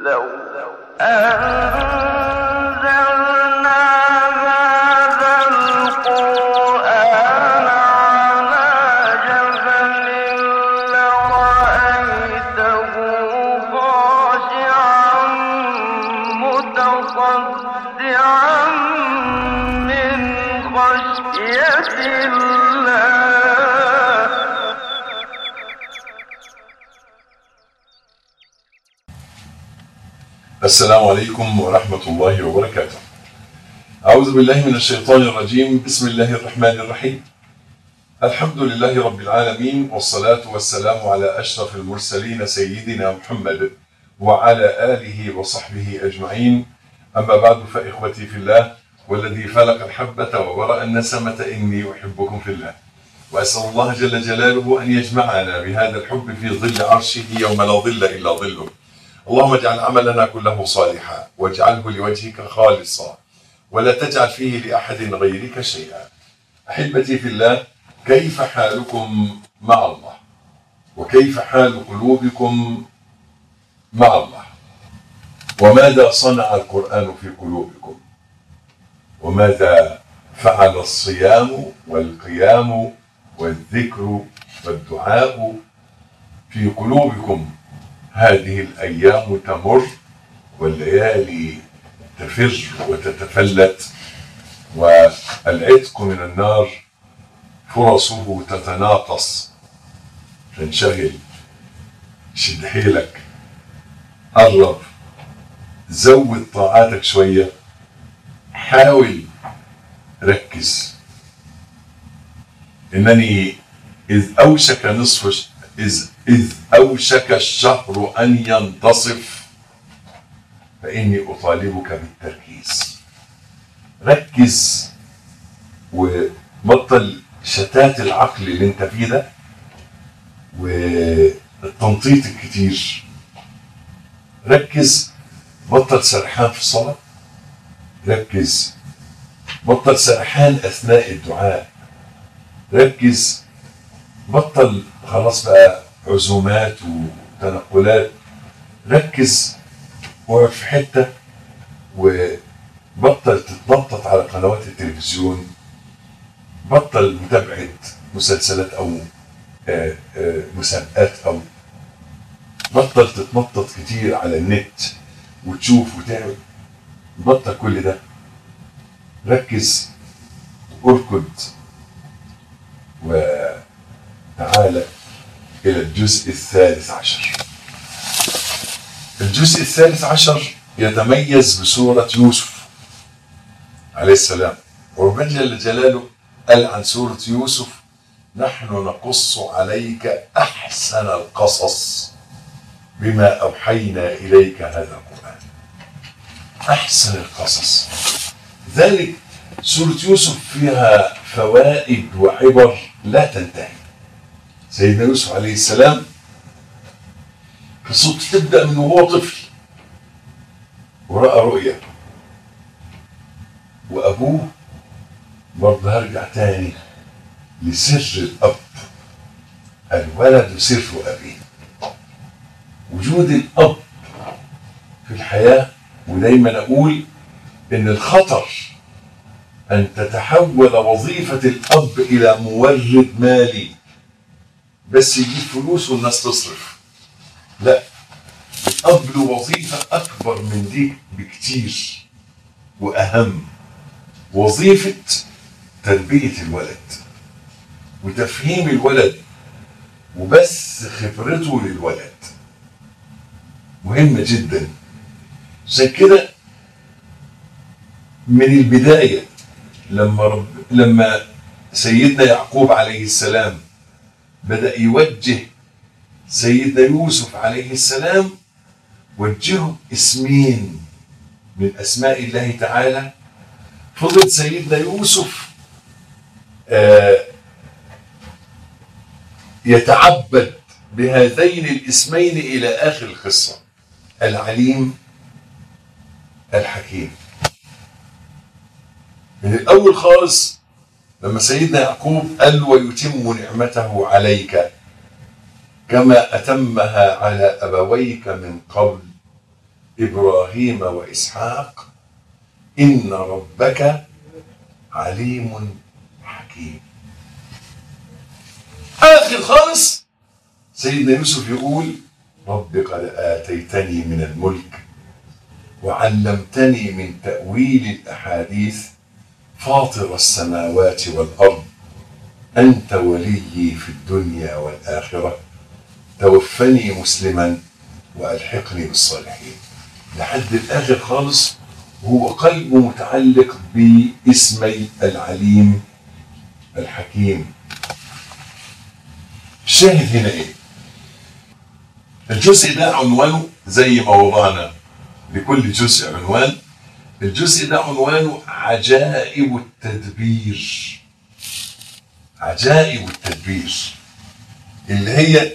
لو أنزلنا هذا القرآن على جبل لرأيته خاشعا متصدعا من خشية الله السلام عليكم ورحمة الله وبركاته. أعوذ بالله من الشيطان الرجيم، بسم الله الرحمن الرحيم. الحمد لله رب العالمين والصلاة والسلام على أشرف المرسلين سيدنا محمد وعلى آله وصحبه أجمعين. أما بعد فإخوتي في الله والذي فلق الحبة وبرأ النسمة إني أحبكم في الله. وأسأل الله جل جلاله أن يجمعنا بهذا الحب في ظل عرشه يوم لا ظل إلا ظله. اللهم اجعل عملنا كله صالحا واجعله لوجهك خالصا ولا تجعل فيه لأحد غيرك شيئا أحبتي في الله كيف حالكم مع الله وكيف حال قلوبكم مع الله وماذا صنع القرآن في قلوبكم وماذا فعل الصيام والقيام والذكر والدعاء في قلوبكم هذه الأيام تمر والليالي تفر وتتفلت والعتق من النار فرصه تتناقص فانشغل شد حيلك قرب زود طاعاتك شوية حاول ركز إنني إذ أوشك نصف إذ, إذ أوشك الشهر أن ينتصف فإني أطالبك بالتركيز ركز وبطل شتات العقل اللي انت فيه ده والتنطيط الكتير ركز بطل سرحان في الصلاة ركز بطل سرحان أثناء الدعاء ركز بطل خلاص بقى عزومات وتنقلات ركز واقف في حته وبطل تتنطط على قنوات التلفزيون بطل متابعه مسلسلات او آه، آه، مسابقات او بطل تتنطط كتير على النت وتشوف وتعمل بطل كل ده ركز اركض و تعالى إلى الجزء الثالث عشر الجزء الثالث عشر يتميز بسورة يوسف عليه السلام وربنا جل جلاله قال عن سورة يوسف نحن نقص عليك أحسن القصص بما أوحينا إليك هذا القرآن أحسن القصص ذلك سورة يوسف فيها فوائد وعبر لا تنتهي سيدنا يوسف عليه السلام قصته تبدا من وهو طفل وراى رؤيا وابوه برضه هرجع تاني لسر الاب الولد سر ابيه وجود الاب في الحياه ودايما اقول ان الخطر ان تتحول وظيفه الاب الى مورد مالي بس يجيب فلوس والناس تصرف لا الاب له وظيفه اكبر من دي بكتير واهم وظيفه تربيه الولد وتفهيم الولد وبس خبرته للولد مهمه جدا عشان كده من البدايه لما رب لما سيدنا يعقوب عليه السلام بدأ يوجه سيدنا يوسف عليه السلام وجهه اسمين من أسماء الله تعالى فضل سيدنا يوسف آه يتعبد بهذين الاسمين إلى آخر القصة العليم الحكيم من الأول خالص لما سيدنا يعقوب قال ويتم نعمته عليك كما أتمها على أبويك من قبل إبراهيم وإسحاق إن ربك عليم حكيم آخر خالص سيدنا يوسف يقول رب قد آتيتني من الملك وعلمتني من تأويل الأحاديث فاطر السماوات والأرض أنت وليي في الدنيا والآخرة توفني مسلما وألحقني بالصالحين لحد الآخر خالص هو قلبه متعلق باسمي العليم الحكيم الشاهد هنا ايه الجزء ده عنوانه زي ما وضعنا لكل جزء عنوان الجزء ده عنوانه عجائب التدبير عجائب التدبير اللي هي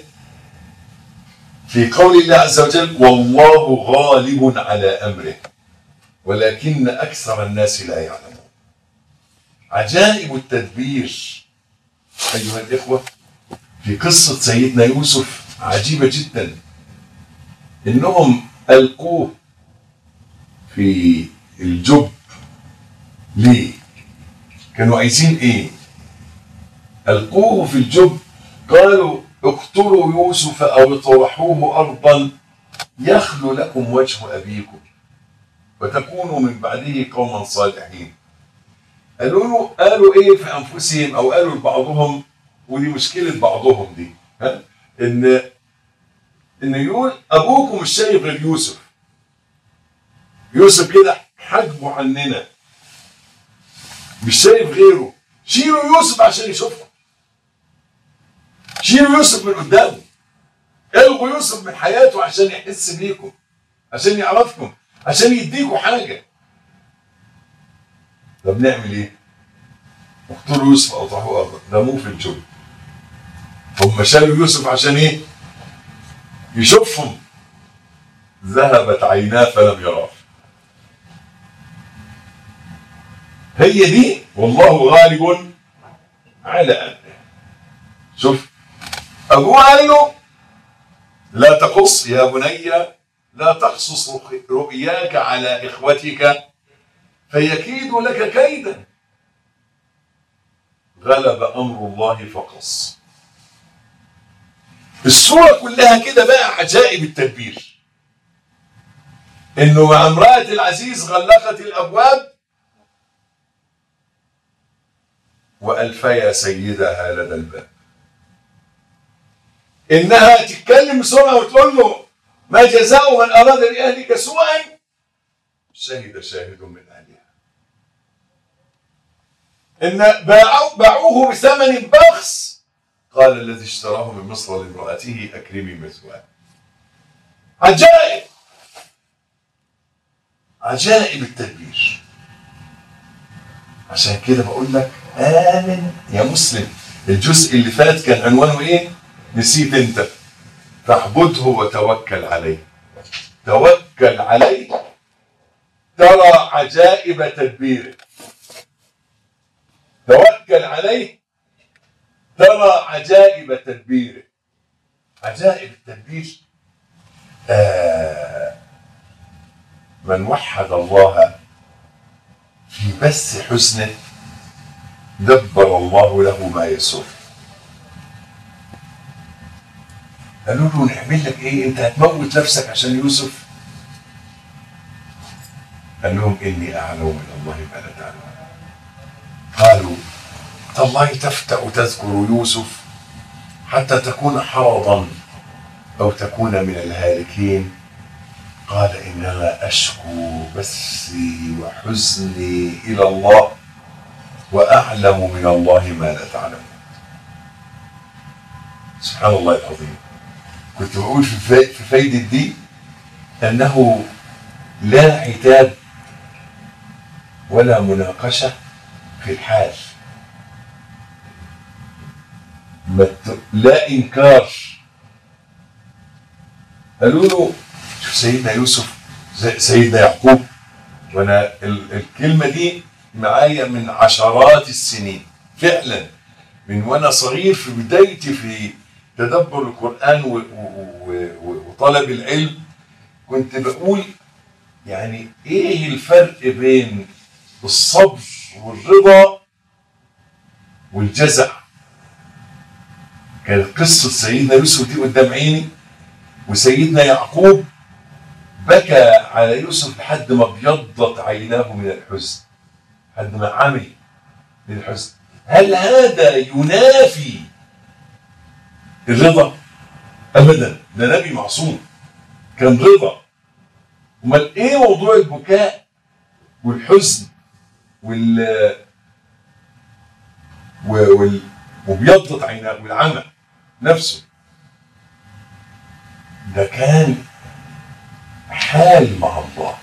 في قول الله عز وجل والله غالب على امره ولكن اكثر الناس لا يعلمون عجائب التدبير ايها الاخوه في قصه سيدنا يوسف عجيبه جدا انهم القوه في الجب ليه كانوا عايزين ايه القوه في الجب قالوا اقتلوا يوسف او اطرحوه ارضا يخلو لكم وجه ابيكم وتكونوا من بعده قوما صالحين قالوا له قالوا ايه في انفسهم او قالوا لبعضهم ودي مشكله بعضهم دي ها ان ان يقول ابوكم مش شايف غير يوسف يوسف كده حجبه عننا مش شايف غيره شيلوا يوسف عشان يشوفكم شيلوا يوسف من قدامه الغوا يوسف من حياته عشان يحس بيكم عشان يعرفكم عشان يديكوا حاجه طب نعمل ايه؟ اقتلوا يوسف او طرحوه ارضا رموه في الجب هم شالوا يوسف عشان ايه؟ يشوفهم ذهبت عيناه فلم يراه هي دي والله غالب على امره شوف ابوه قال له لا تقص يا بني لا تقصص رؤياك على اخوتك فيكيدوا لك كيدا غلب امر الله فقص الصوره كلها كده بقى عجائب التدبير انه مع امراه العزيز غلقت الابواب والفيا سيدها لدى الباب انها تتكلم بسرعه وتقول له ما جزاء من اراد لاهلك سوءا شهد شاهد من اهلها ان باعوا باعوه بثمن بخس قال الذي اشتراه من مصر لامرأته أكرمي مثواه عجائب عجائب التدبير عشان كده بقول لك آمن يا مسلم الجزء اللي فات كان عنوانه ايه نسيت انت فاعبده وتوكل عليه توكل عليه ترى عجائب تدبيره توكل عليه ترى عجائب تدبيره عجائب التدبير آه من وحد الله في بث حزنه دبر الله له ما يسر قالوا له نعمل لك ايه انت هتموت نفسك عشان يوسف قال لهم اني اعلم من الله ما لا تعلمون قالوا تالله تفتأ تذكر يوسف حتى تكون حرضا أو تكون من الهالكين قال إنما أشكو بثي وحزني إلى الله وأعلم من الله ما لا تعلمون سبحان الله العظيم كنت بقول في فا- في فايدة دي أنه لا عتاب ولا مناقشة في الحال ما ت- لا انكار قالوا له شوف سيدنا يوسف زي- سيدنا يعقوب وانا ال- الكلمه دي معايا من عشرات السنين فعلا من وانا صغير في بدايتي في تدبر القران و- و- و- و- وطلب العلم كنت بقول يعني ايه الفرق بين الصبر والرضا والجزع كانت قصة سيدنا يوسف دي قدام عيني وسيدنا يعقوب بكى على يوسف لحد ما ابيضت عيناه من الحزن لحد ما عمي من الحزن هل هذا ينافي الرضا ابدا ده نبي معصوم كان رضا امال ايه موضوع البكاء والحزن وال و- وال وبيضت عيناه والعمى نفسه ده كان حال مع الله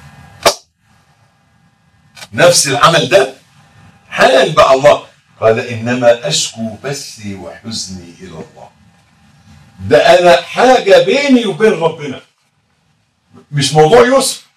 نفس العمل ده حال مع الله قال انما اشكو بثي وحزني الى الله ده انا حاجه بيني وبين ربنا مش موضوع يوسف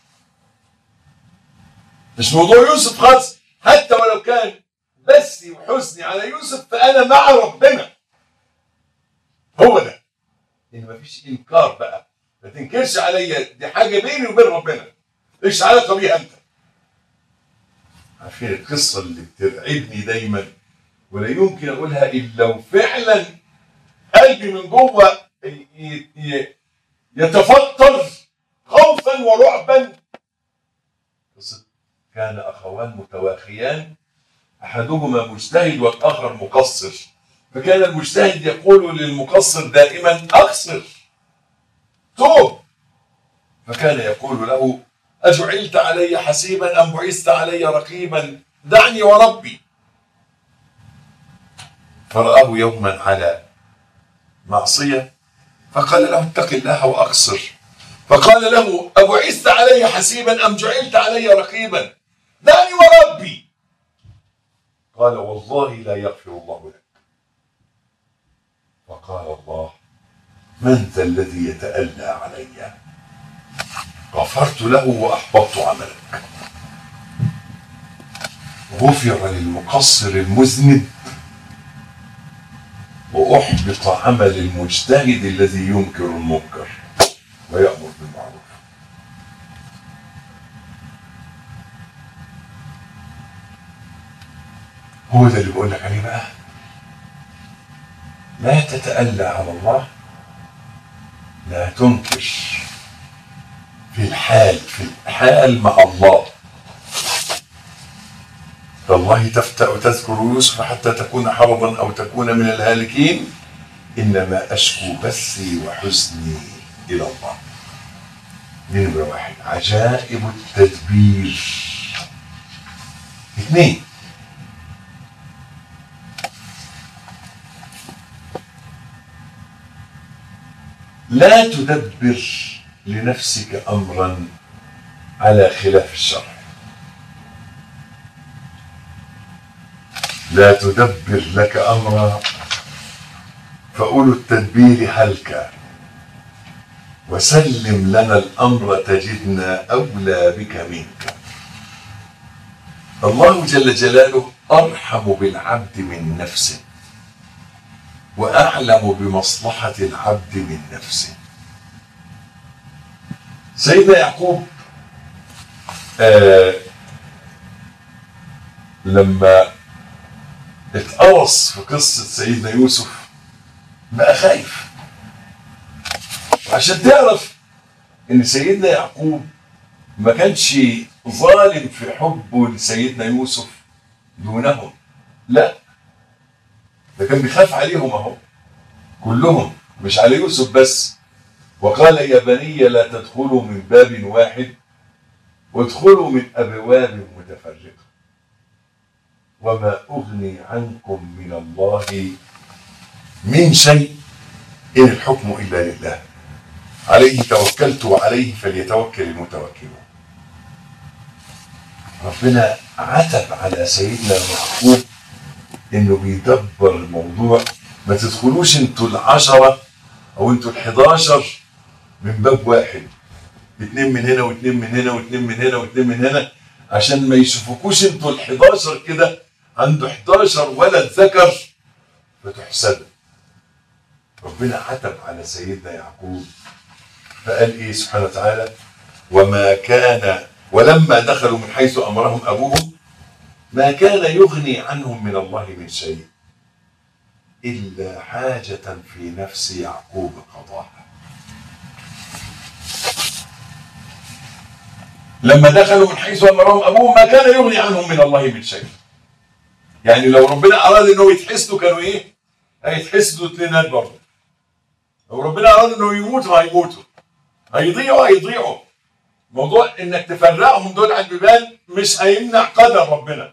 مش موضوع يوسف خالص حتى ولو كان بثي وحزني على يوسف فانا مع ربنا هو ده ان مفيش انكار بقى ما تنكرش عليا دي حاجه بيني وبين ربنا ايش علاقه بيها انت عارفين القصه اللي بترعبني دايما ولا يمكن اقولها الا لو فعلا قلبي من جوه ي- ي- ي- يتفطر خوفا ورعبا قصه كان اخوان متواخيان احدهما مجتهد والاخر مقصر فكان المجتهد يقول للمقصر دائما اقصر توب فكان يقول له أجعلت علي حسيبا أم بعثت علي رقيبا دعني وربي فرآه يوما على معصية فقال له اتق الله وأقصر فقال له أبعثت علي حسيبا أم جعلت علي رقيبا دعني وربي قال والله لا يغفر الله لك فقال الله من ذا الذي يتألى علي غفرت له وأحبطت عملك غفر للمقصر المذنب وأحبط عمل المجتهد الذي ينكر المنكر ويأمر بالمعروف هو ده اللي بقول لك عليه بقى لا تتألى على الله لا تنكر في الحال في الحال مع الله فالله تفتأ تذكر يوسف حتى تكون حرضا أو تكون من الهالكين إنما أشكو بثي وحزني إلى الله دي نمرة واحد عجائب التدبير اثنين لا تدبر لنفسك امرا على خلاف الشرع لا تدبر لك امرا فاولو التدبير هلك وسلم لنا الامر تجدنا اولى بك منك الله جل جلاله ارحم بالعبد من نفسه واعلم بمصلحه العبد من نفسه سيدنا يعقوب آه لما اتقرص في قصة سيدنا يوسف بقى خايف عشان تعرف ان سيدنا يعقوب ما كانش ظالم في حبه لسيدنا يوسف دونهم لا ده كان بيخاف عليهم اهو كلهم مش على يوسف بس وقال يا بني لا تدخلوا من باب واحد وادخلوا من ابواب متفرقه وما اغني عنكم من الله من شيء ان الحكم الا لله عليه توكلت وعليه فليتوكل المتوكلون ربنا عتب على سيدنا يعقوب انه بيدبر الموضوع ما تدخلوش انتوا العشره او انتوا الحداشر من باب واحد اتنين من هنا واتنين من هنا واتنين من هنا واتنين من هنا عشان ما يشوفوكوش انتوا ال11 كده عنده 11 ولد ذكر فتحسدوا ربنا عتب على سيدنا يعقوب فقال ايه سبحانه وتعالى وما كان ولما دخلوا من حيث امرهم ابوهم ما كان يغني عنهم من الله من شيء الا حاجه في نفس يعقوب قضاها لما دخلوا من حيث امرهم ابوهم ما كان يغني عنهم من الله من شيء يعني لو ربنا اراد انه يتحسدوا كانوا ايه هيتحسدوا اثنينات برضه لو ربنا اراد انه يموتوا هيموتوا هيضيعوا هيضيعوا موضوع انك تفرقهم دول عن البيبان مش هيمنع قدر ربنا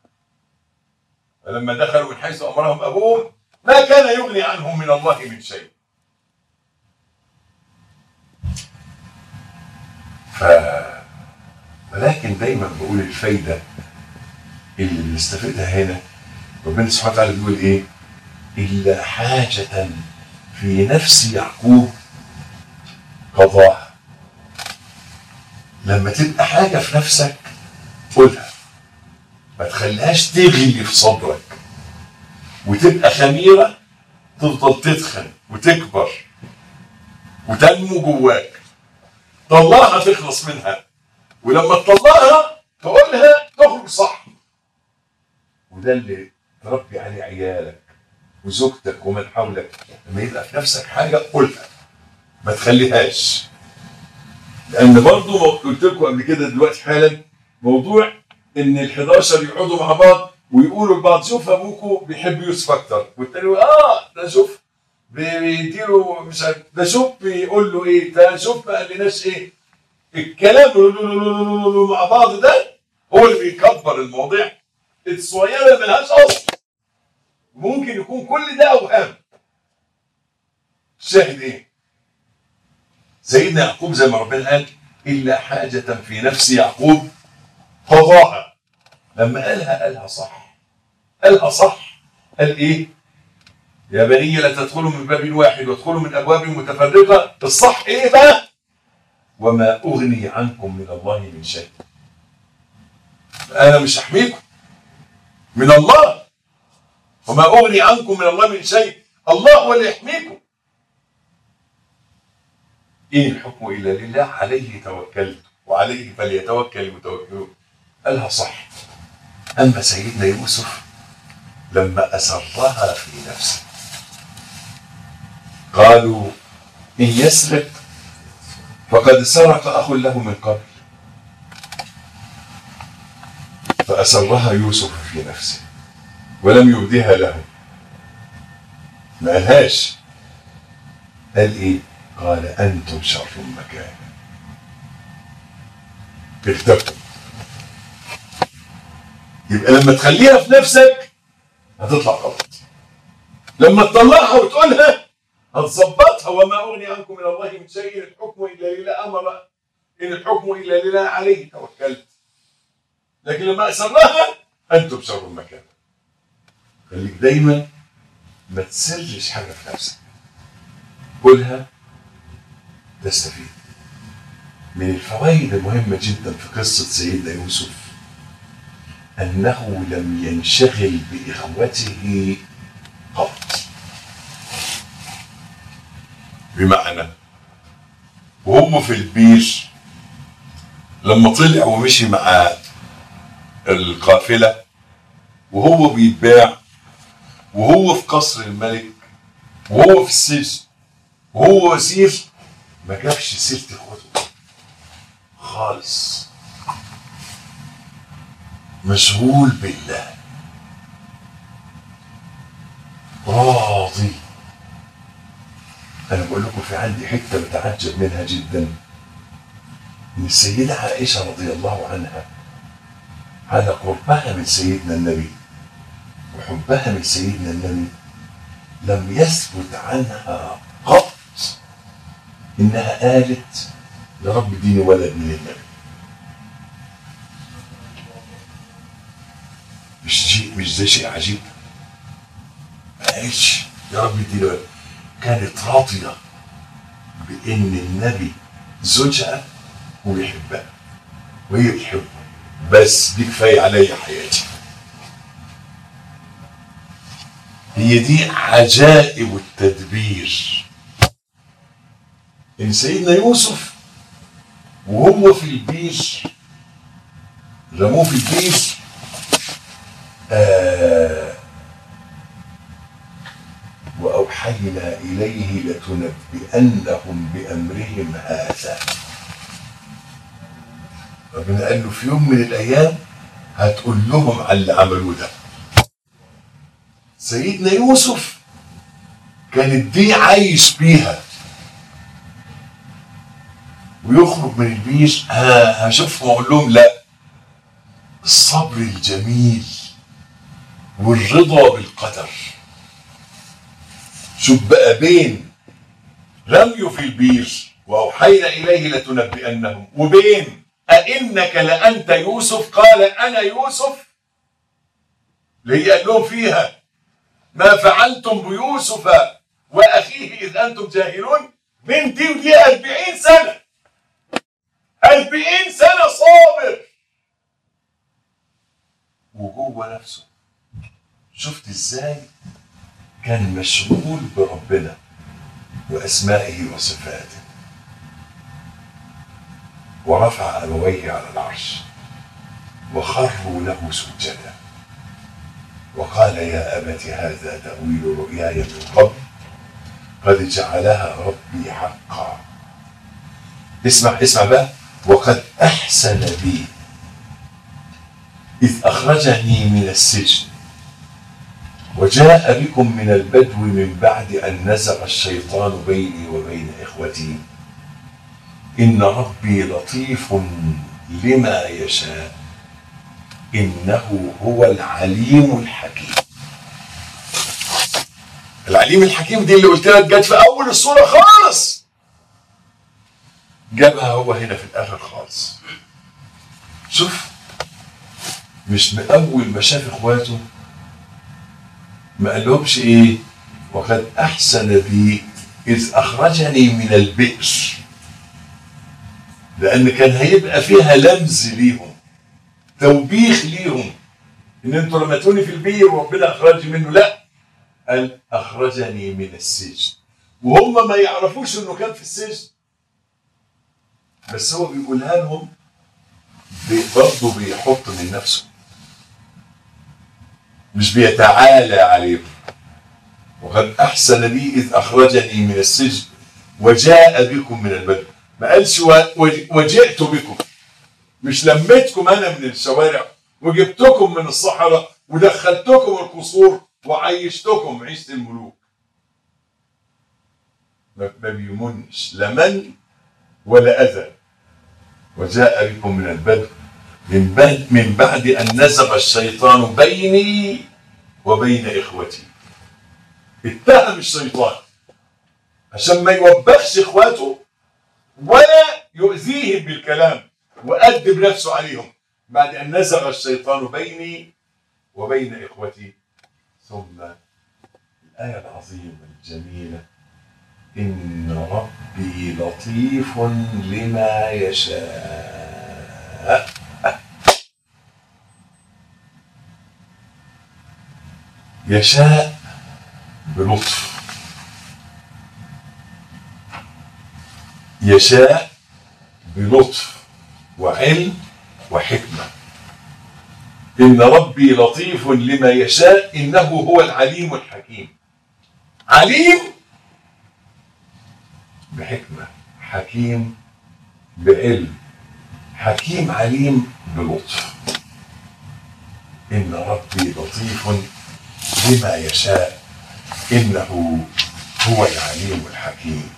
فلما دخلوا من حيث امرهم ابوهم ما كان يغني عنهم من الله من شيء ف ولكن دايما بقول الفايده اللي بنستفيدها هنا ربنا سبحانه وتعالى بيقول ايه الا حاجه في نفس يعقوب قضاها لما تبقى حاجة في نفسك قولها ما تخليهاش تغلي في صدرك وتبقى خميرة تفضل تتخن وتكبر وتنمو جواك طلعها تخلص منها ولما تطلعها تقولها تخرج صح وده اللي تربي عليه عيالك وزوجتك ومن حولك لما يبقى في نفسك حاجة قولها ما تخليهاش لان برضه قلت لكم قبل كده دلوقتي حالا موضوع ان ال 11 يقعدوا مع بعض ويقولوا لبعض شوف ابوكوا بيحب يوسف اكتر والتاني يقول اه ده شوف بي- بيديله مش عارف ده شوف بيقول له ايه ده شوف ما قالناش ايه الكلام مع بعض ده هو اللي بيكبر المواضيع الصغيره اللي ملهاش اصل ممكن يكون كل ده اوهام شاهد ايه سيدنا يعقوب زي ما ربنا قال الا حاجه في نفس يعقوب قضاها لما قالها قالها صح قالها صح قال ايه يا بني لا تدخلوا من باب واحد وادخلوا من ابواب متفرقه الصح ايه بقى وما اغني عنكم من الله من شيء انا مش هحميكم من الله وما اغني عنكم من الله من شيء الله هو اللي يحميكم إن الحكم إلا لله عليه توكلت وعليه فليتوكل المتوكلون قالها صح أما سيدنا يوسف لما أسرها في نفسه قالوا إن يسرق فقد سرق أخ له من قبل فأسرها يوسف في نفسه ولم يبدها له ما قالهاش قال إيه قال أنتم شر مكانا اختبتم يبقى لما تخليها في نفسك هتطلع غلط لما تطلعها وتقولها هتظبطها وما اغني عنكم من الله من شيء ان الحكم الا لله امر ان الحكم الا لله عليه توكلت لكن لما اسرها انتم شر مكانا خليك دايما ما تسرش حاجه في نفسك قولها تستفيد من الفوائد المهمة جدا في قصة سيدنا يوسف أنه لم ينشغل بإخوته قط بمعنى وهم في البير لما طلع ومشي مع القافلة وهو بيتباع وهو في قصر الملك وهو في السجن وهو وزير ما جابش سيرة اخوته خالص مشغول بالله راضي انا بقول لكم في عندي حته بتعجب منها جدا ان السيده عائشه رضي الله عنها على قربها من سيدنا النبي وحبها من سيدنا النبي لم يثبت عنها قط انها قالت يا رب اديني ولد من النبي مش شيء مش ده شيء عجيب ما قالتش يا رب اديني ولد كانت راضيه بان النبي زوجها ويحبها وهي بتحبه بس دي كفايه عليا حياتي هي دي عجائب التدبير ان سيدنا يوسف وهو في البير رموه في البير آه وأوحينا إليه لتنبئنهم بأمرهم هذا ربنا قال له في يوم من الأيام هتقول لهم على اللي عملوه ده سيدنا يوسف كانت دي عايش بيها ويخرج من البير ها هشوفهم واقول لهم لا الصبر الجميل والرضا بالقدر شوف بقى بين رميه في البير واوحينا اليه لتنبئنهم وبين أئنك لأنت يوسف قال أنا يوسف اللي قال لهم فيها ما فعلتم بيوسف وأخيه إذ أنتم جاهلون من دي ودي أربعين سنة أربعين سنة صابر وجوه نفسه شفت ازاي كان مشغول بربنا وأسمائه وصفاته ورفع أبويه على العرش وخروا له سجدا وقال يا أبت هذا تأويل رؤياي من قبل قد جعلها ربي حقا اسمع اسمع بقى وقد أحسن بي إذ أخرجني من السجن وجاء بكم من البدو من بعد أن نزغ الشيطان بيني وبين إخوتي إن ربي لطيف لما يشاء إنه هو العليم الحكيم العليم الحكيم دي اللي قلت لك جت في أول الصورة خالص جابها هو هنا في الآخر خالص شوف مش من أول ما شاف إخواته ما قالهمش إيه وقد أحسن بي إذ أخرجني من البئر لان كان هيبقى فيها لمز ليهم توبيخ ليهم ان انتوا رمتوني في البير وربنا اخرجني منه لا قال اخرجني من السجن وهم ما يعرفوش انه كان في السجن بس هو بيقولها لهم برضه بيحط من نفسه مش بيتعالى عليهم وقد احسن بي اذ اخرجني من السجن وجاء بكم من البدو ما قالش وجئت بكم مش لميتكم انا من الشوارع وجبتكم من الصحراء ودخلتكم القصور وعيشتكم عيشه الملوك ما بيمنش لا من ولا اذى وجاء بكم من البدو من بعد من بعد ان نزغ الشيطان بيني وبين اخوتي اتهم الشيطان عشان ما يوبخش اخواته ولا يؤذيهم بالكلام وأدب نفسه عليهم بعد أن نزغ الشيطان بيني وبين إخوتي ثم الآية العظيمة الجميلة إن ربي لطيف لما يشاء يشاء بلطف يشاء بلطف وعلم وحكمة إن ربي لطيف لما يشاء إنه هو العليم الحكيم عليم بحكمة حكيم بعلم حكيم عليم بلطف إن ربي لطيف لما يشاء إنه هو العليم الحكيم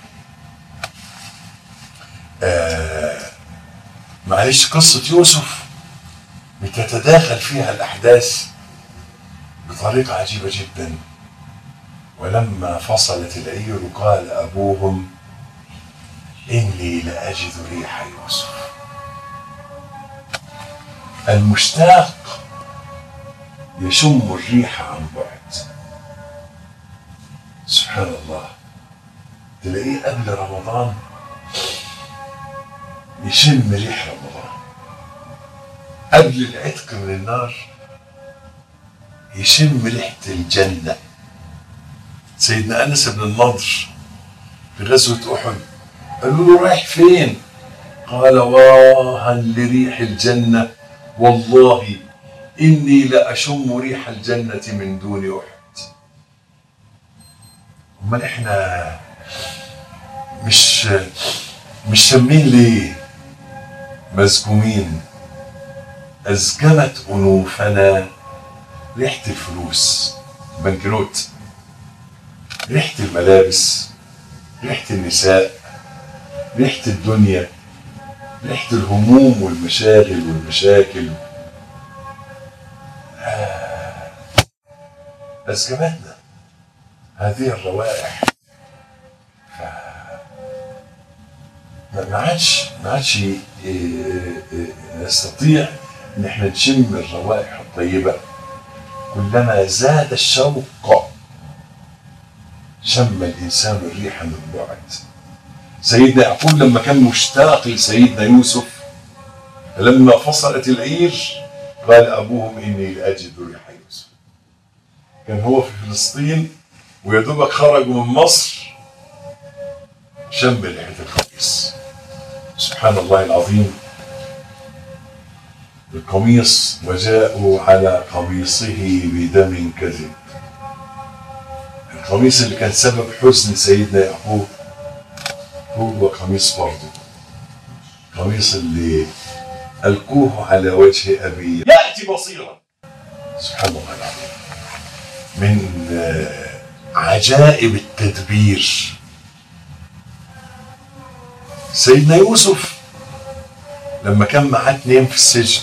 آه معلش قصة يوسف بتتداخل فيها الأحداث بطريقة عجيبة جدا ولما فصلت العير قال أبوهم إني لأجد ريح يوسف المشتاق يشم الريح عن بعد سبحان الله تلاقيه قبل رمضان يشم ريح رمضان قبل العتق من النار يشم ريحة الجنة سيدنا أنس بن النضر في غزوة أحد قالوا له رايح فين؟ قال واها لريح الجنة والله إني لأشم ريح الجنة من دون أحد أمال إحنا مش مش شامين ليه مزكومين أزجمت أنوفنا ريحة الفلوس بنكنوت ريحة الملابس ريحة النساء ريحة الدنيا ريحة الهموم والمشاغل والمشاكل آه. أزجمتنا هذه الروائح ف- ما ما عادش ما عادش إيه، إيه، نستطيع ان احنا نشم الروائح الطيبه كلما زاد الشوق شم الانسان الريح من بعد سيدنا يعقوب لما كان مشتاق لسيدنا يوسف لما فصلت العير قال ابوهم اني لاجد ريح يوسف كان هو في فلسطين ويا دوبك خرجوا من مصر شم ريحه القميص سبحان الله العظيم القميص وجاءوا على قميصه بدم كذب القميص اللي كان سبب حزن سيدنا يعقوب هو قميص برضه قميص اللي ألقوه على وجه أبي يأتي بصيرا سبحان الله العظيم من آه، عجائب التدبير سيدنا يوسف لما كان معاه اتنين في السجن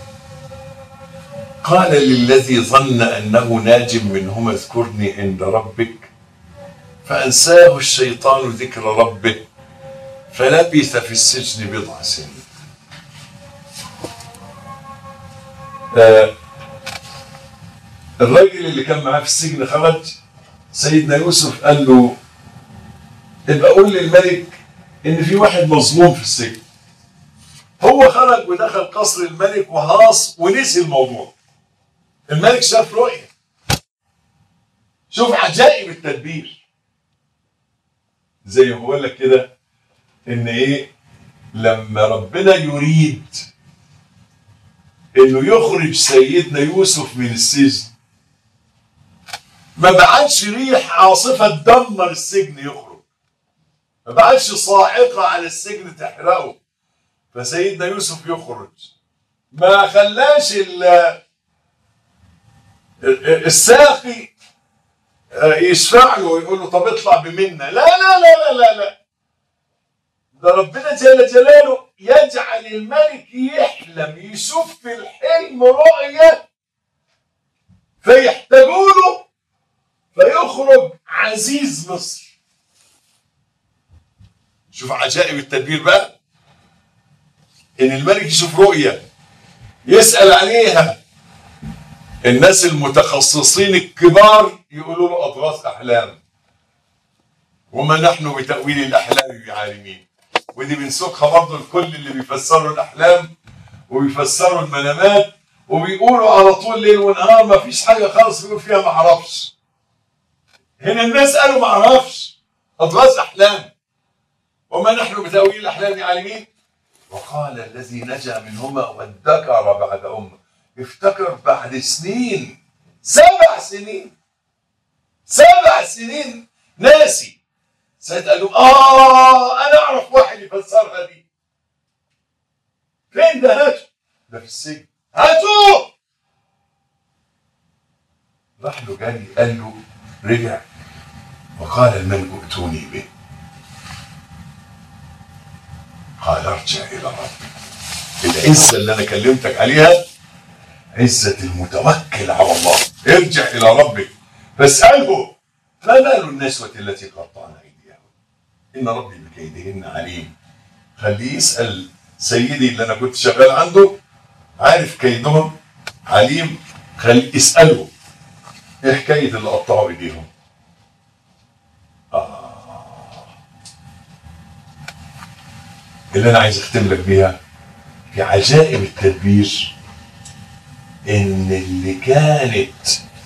قال للذي ظن انه ناج منهما اذكرني عند ربك فانساه الشيطان ذكر ربه فلبث في السجن بضع سنين آه، الراجل اللي كان معاه في السجن خرج سيدنا يوسف قال له ابقى قول للملك ان في واحد مظلوم في السجن هو خرج ودخل قصر الملك وهاص ونسي الموضوع الملك شاف رؤية شوف عجائب التدبير زي ما بقول لك كده ان ايه لما ربنا يريد انه يخرج سيدنا يوسف من السجن ما بعتش ريح عاصفة تدمر السجن يخرج ما بعتش صاعقة على السجن تحرقه فسيدنا يوسف يخرج ما خلاش ال- ال- الساقي آه، يشفع له ويقول له طب اطلع بمنا لا لا لا لا لا لا ده ربنا جل جلاله يجعل الملك يحلم يشوف في الحلم رؤية فيحتاجوا له فيخرج عزيز مصر شوف عجائب التدبير بقى ان الملك يشوف رؤية يسأل عليها الناس المتخصصين الكبار يقولوا له اضغاث احلام وما نحن بتأويل الاحلام بعالمين ودي بنسوقها برضه لكل اللي بيفسروا الاحلام وبيفسروا المنامات وبيقولوا على طول ليل ونهار ما فيش حاجه خالص بيقول فيها ما اعرفش هنا الناس قالوا ما اعرفش اضغاث احلام وما نحن بتأويل الاحلام بعالمين وقال الذي نجا منهما وادكر بعد أمه افتكر بعد سنين سبع سنين سبع سنين ناسي سيد قال له اه انا اعرف واحد يفسرها دي فين ده هاته ده في السجن هاتوه راح له جري قال له رجع وقال الملك ائتوني به قال ارجع الى ربك العزه اللي انا كلمتك عليها عزه المتوكل على الله ارجع الى ربك فاساله ما بال النسوه التي قطعن ايديهن ان ربي بكيدهن عليم خليه يسال سيدي اللي انا كنت شغال عنده عارف كيدهم عليم خليه اساله ايه حكايه اللي قطعوا ايديهم اللي انا عايز اختم لك بيها في عجائب التدبير ان اللي كانت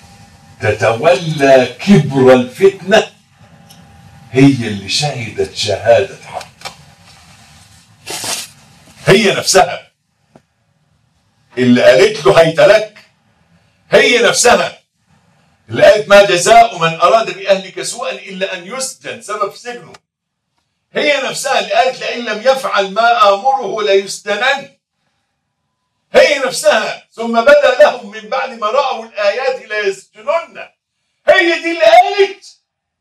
تتولى كبر الفتنه هي اللي شهدت شهاده حق هي نفسها اللي قالت له هيتلك هي نفسها اللي قالت ما جزاء من أراد بأهلك سوءا إلا أن يسجن سبب سجنه هي نفسها اللي قالت لئن لم يفعل ما آمره ليسجنن هي نفسها ثم بدا لهم من بعد ما رأوا الآيات ليسجنن هي دي اللي قالت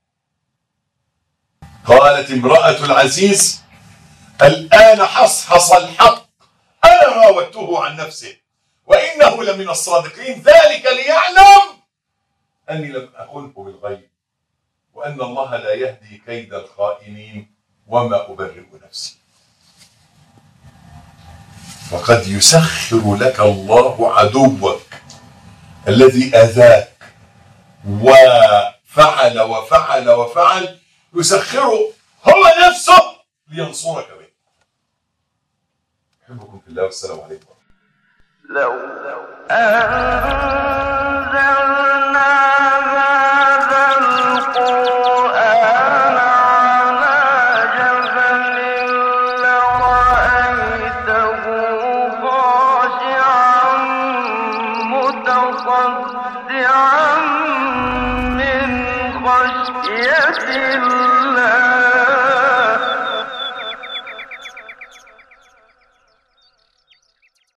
قالت امرأة العزيز الآن حصحص الحق أنا راودته عن نفسه وإنه لمن الصادقين ذلك ليعلم أني لم أخنه بالغيب وأن الله لا يهدي كيد الخائنين وما أبرئ نفسي فقد يسخر لك الله عدوك الذي أذاك وفعل وفعل وفعل يسخره هو نفسه لينصرك به أحبكم في الله والسلام عليكم لو أنزلنا هذا القرآن على جبل لرأيته خاشعا متصدعا من خشية الله